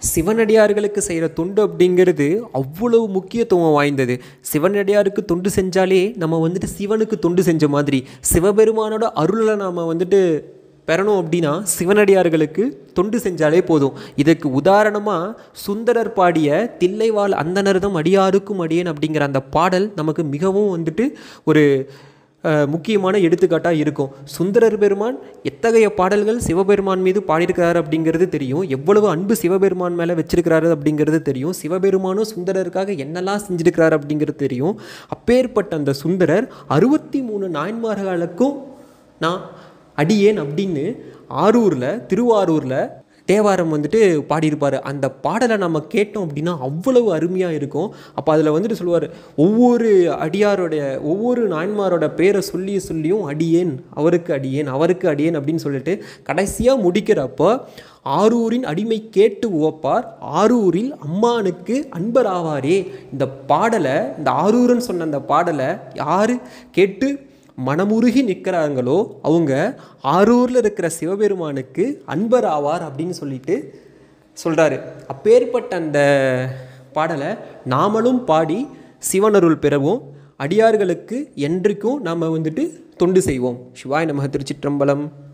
சிவனடியார்களுக்கு செய்கிற தொண்டு அப்படிங்கிறது அவ்வளவு முக்கியத்துவம் வாய்ந்தது சிவனடியாருக்கு தொண்டு செஞ்சாலே நம்ம வந்துட்டு சிவனுக்கு தொண்டு செஞ்ச மாதிரி சிவபெருமானோட அருளை நாம் வந்துட்டு பெறணும் அப்படின்னா சிவனடியார்களுக்கு தொண்டு செஞ்சாலே போதும் இதற்கு உதாரணமாக சுந்தரர் பாடிய தில்லைவாழ் அந்தனர்தம் அடியாருக்கும் அடியேன் அப்படிங்கிற அந்த பாடல் நமக்கு மிகவும் வந்துட்டு ஒரு அஹ், முக்கியமான எடுத்துக்காட்டாக இருக்கும் சுந்தரர் பெருமான் எத்தகைய பாடல்கள் சிவபெருமான் மீது பாடியிருக்கிறார் அப்படிங்கிறது தெரியும் எவ்வளவு அன்பு சிவபெருமான் மேலே வச்சிருக்கிறாரு அப்படிங்கிறது தெரியும் சிவபெருமானும் சுந்தரருக்காக என்னெல்லாம் செஞ்சிருக்கிறார் அப்படிங்கிறது தெரியும் அப்பேற்பட்ட அந்த சுந்தரர் அறுபத்தி மூணு நாயன்மார்களுக்கும் நான் அடியேன் அப்படின்னு ஆரூரில் திருவாரூரில் தேவாரம் வந்துட்டு பாடியிருப்பார் அந்த பாடலை நம்ம கேட்டோம் அப்படின்னா அவ்வளவு அருமையாக இருக்கும் அப்போ அதில் வந்துட்டு சொல்லுவார் ஒவ்வொரு அடியாரோடைய ஒவ்வொரு நாயன்மாரோட பேரை சொல்லி சொல்லியும் அடியேன் அவருக்கு அடியேன் அவருக்கு அடியேன் அப்படின்னு சொல்லிட்டு கடைசியாக முடிக்கிறப்போ ஆரூரின் அடிமை கேட்டு உவப்பார் ஆரூரில் அம்மானுக்கு அன்பர் ஆவாரே இந்த பாடலை இந்த ஆரூரன் சொன்ன அந்த பாடலை யார் கேட்டு மனமுருகி நிற்கிறாங்களோ அவங்க ஆரூரில் இருக்கிற சிவபெருமானுக்கு அன்பர் ஆவார் அப்படின்னு சொல்லிட்டு சொல்கிறாரு அப்பேற்பட்ட அந்த பாடலை நாமளும் பாடி சிவனருள் பெறவும் அடியார்களுக்கு என்றைக்கும் நாம் வந்துட்டு தொண்டு செய்வோம் சிவாய் நமக திருச்சிற்றம்பலம்